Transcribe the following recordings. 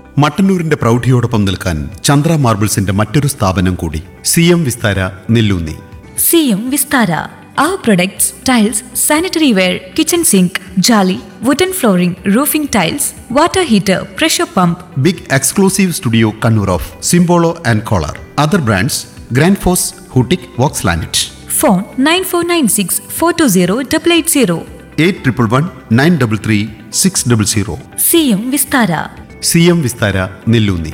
മട്ടന്നൂരിന്റെ പ്രൗഢിയോടൊപ്പം നിൽക്കാൻ ചന്ദ്ര മാർബിൾസിന്റെ മറ്റൊരു സ്ഥാപനം കൂടി സി എം വിസ്താര നെല്ലൂന്നി സിയും Vistara Our products, tiles, sanitary ware, kitchen sink, jolly, wooden flooring, roofing tiles, water heater, pressure pump, big exclusive studio Kannur of Simbolo and Kohler other brands Grundfos ഹൂട്ടിക് Vox ലാനറ്റ് phone 9496 420 880. Eight triple one nine double three six double zero സിയും Vistara C M Vistara Nelloonni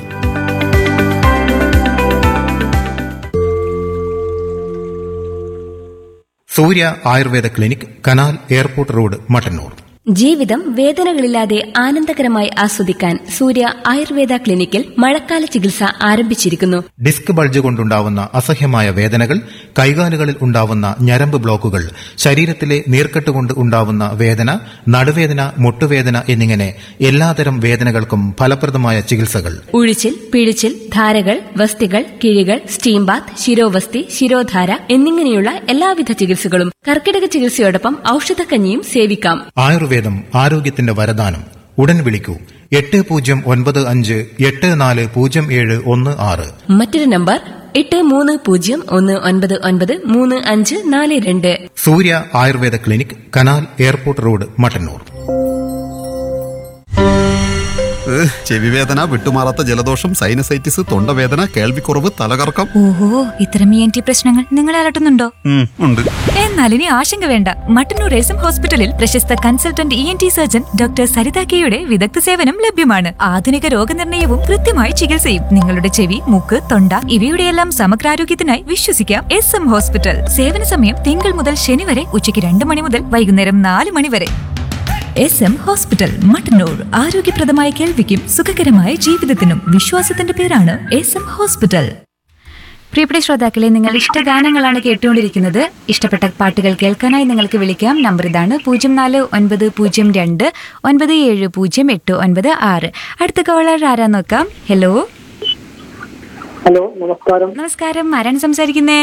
Surya Ayurveda clinic canal airport road Mattannur ജീവിതം വേദനകളില്ലാതെ ആനന്ദകരമായി ആസ്വദിക്കാൻ സൂര്യ ആയുർവേദ ക്ലിനിക്കിൽ മഴക്കാല ചികിത്സ ആരംഭിച്ചിരിക്കുന്നു ഡിസ്ക് ബൾജ് കൊണ്ടുണ്ടാവുന്ന അസഹ്യമായ വേദനകൾ കൈകാലുകളിൽ ഉണ്ടാവുന്ന ഞരമ്പ് ബ്ലോക്കുകൾ ശരീരത്തിലെ നീർക്കെട്ട് കൊണ്ട് ഉണ്ടാവുന്ന വേദന നടുവേദന മുട്ടുവേദന എന്നിങ്ങനെ എല്ലാതരം വേദനകൾക്കും ഫലപ്രദമായ ചികിത്സകൾ ഉഴിച്ചിൽ പിഴിച്ചിൽ ധാരകൾ വസ്തികൾ കിഴികൾ സ്റ്റീം ബാത്ത് ശിരോവസ്തി ശിരോധാര എന്നിങ്ങനെയുള്ള എല്ലാവിധ ചികിത്സകളും കർക്കിടക ചികിത്സയോടൊപ്പം ഔഷധക്കഞ്ഞിയും സേവിക്കാം ആയുർവേദം ആരോഗ്യത്തിന്റെ വരദാനം ഉടൻ വിളിക്കൂ എട്ട് പൂജ്യം ഒൻപത് അഞ്ച് എട്ട് നാല് പൂജ്യം ഏഴ് ഒന്ന് ആറ് മറ്റൊരു നമ്പർ എട്ട് മൂന്ന് പൂജ്യം ഒന്ന് ഒൻപത് ഒൻപത് മൂന്ന് അഞ്ച് നാല് രണ്ട് Surya Ayurveda clinic canal airport road Mattannur ചെവി വേദന വിട്ടുമാറാത്ത ജലദോഷം സൈനസൈറ്റിസ് തൊണ്ടവേദന കേൾവിക്കുറവ് തലകറക്കം ഓഹോ ഇത്തരം ഇ എൻ ടി പ്രശ്നങ്ങൾ നിങ്ങളെ അലട്ടുന്നുണ്ടോ ഉം, ഉണ്ട് എന്നാൽ ഇനി ആശങ്ക വേണ്ട മട്ടന്നൂർ എസം ഹോസ്പിറ്റലിൽ പ്രശസ്ത consultant E N T surgeon doctor Saritha കെയുടെ വിദഗ്ധ സേവനം ലഭ്യമാണ് ആധുനിക രോഗനിർണയവും കൃത്യമായ ചികിത്സയും നിങ്ങളുടെ ചെവി മൂക്ക് തൊണ്ട ഇവയുടെയെല്ലാം സമഗ്രാരോഗ്യത്തിനായി വിശ്വസിക്കാം എസ് എം ഹോസ്പിറ്റൽ സേവന സമയം തിങ്കൾ മുതൽ ശനി വരെ ഉച്ചയ്ക്ക് രണ്ട് മണി മുതൽ വൈകുന്നേരം നാല് മണി വരെ എസ് എം ഹോസ്പിറ്റൽ മട്ടന്നൂർ ആരോഗ്യപ്രദമായ കേൾവിക്കും സുഖകരമായ ജീവിതത്തിനും വിശ്വാസത്തിന്റെ പേരാണ് എസ് എം ഹോസ്പിറ്റൽ പ്രിയപ്പെട്ട ശ്രോതാക്കളെ നിങ്ങൾ ഇഷ്ടഗാനങ്ങളാണ് കേട്ടുകൊണ്ടിരിക്കുന്നത് ഇഷ്ടപ്പെട്ട പാട്ടുകൾ കേൾക്കാനായി നിങ്ങൾക്ക് വിളിക്കാം നമ്പർ ഇതാണ് പൂജ്യം നാല് ഒൻപത് പൂജ്യം രണ്ട് ഒൻപത് ഏഴ് പൂജ്യം എട്ട് ഒൻപത് ആറ് അടുത്ത കോളർ ആരാ നോക്കാം ഹലോ ഹലോ നമസ്കാരം നമസ്കാരം ആരാണ് സംസാരിക്കുന്നേ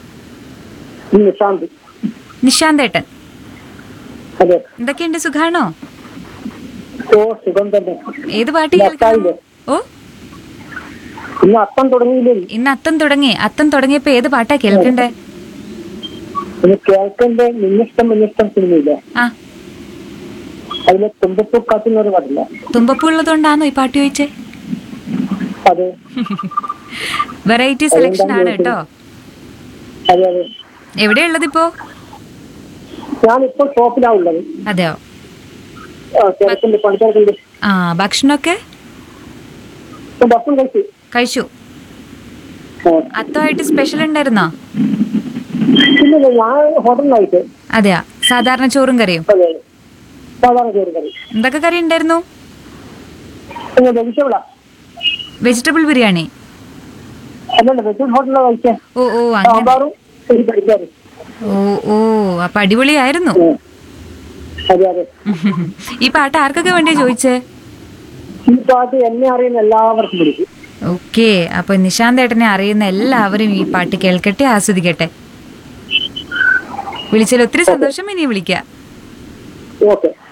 ഈ നിശാന്ത് നിശാന്ത് ഏട്ടൻ അതെ എന്തൊക്കെയുണ്ട് സുഖാണോ ഓ സുഖം തന്നെ ഏത് പാട്ട് ഇന്ന് കേൾക്കണം അത്തായില്ലേ? ഓ ഇന്ന് അത്തം തുടങ്ങിയില്ലേ ഇന്ന് അത്തം തുടങ്ങി അത്തം തുടങ്ങിയപ്പോ ഏത് പാട്ടാ കേൾക്കണ്ടേ ഇന്ന് കേൾക്കന്റെ മിന്നിഷ്ടം മിന്നിഷ്ടം സിനിമയില്ലേ ആ അതിലെ തുമ്പപ്പൂ കാത്തുന്നൊരു പാടില്ല തുമ്പപ്പൂ ഉള്ളതുകൊണ്ടാണോ ഈ പാട്ട് ചോദിച്ചേ അതെ വെറൈറ്റി സെലക്ഷൻ ആണ് കേട്ടോ അതെ അതെ എവിടെയുള്ളത് ഇപ്പോ ഞാനിപ്പോൾ ഷോപ്പിലാ ഉള്ളത് അതെയോ ആ, തിരക്കുണ്ട് പണിത്തിരക്കുണ്ട് ആ ഭക്ഷണമൊക്കെ ഇപ്പൊ ഭക്ഷണം കഴിച്ചു കഴിച്ചു ആ. അത്തമായിട്ട് സ്പെഷ്യൽ ഉണ്ടായിരുന്നോ ഇല്ലില്ല ഞാൻ ഹോട്ടലിലായിട്ട് അതെയാ സാധാരണ ചോറും കറിയും അതെ അതെ. സാധാരണ ചോറ് കറി എന്തൊക്കെ കറി ഉണ്ടായിരുന്നു പിന്നെ വെജിറ്റബിളാ വെജിറ്റബിൾ ബിരിയാണി അല്ലല്ല വെജിറ്റബിൾ ഹോട്ടലിലാണ് കഴിച്ചേ ഓ ഓ അങ്ങനെ സാമ്പാറും ഒരു കഴിക്കാറ് ഓ ഓ അപ്പൊ അടിപൊളിയായിരുന്നു അതെ അതെ ഈ പാട്ട് ആർക്കൊക്കെ വേണ്ടി ചോദിച്ചേ ഈ പാട്ട് എന്നെ അറിയുന്ന എല്ലാവർക്കും പിടിക്കും ഓക്കെ അപ്പൊ നിശാന്ത് ഏട്ടനെ അറിയുന്ന എല്ലാവരും ഈ പാട്ട് കേൾക്കട്ടെ ആസ്വദിക്കട്ടെ വിളിച്ചതിൽ ഒത്തിരി സന്തോഷം ഇനി വിളിക്കാം ഓക്കെ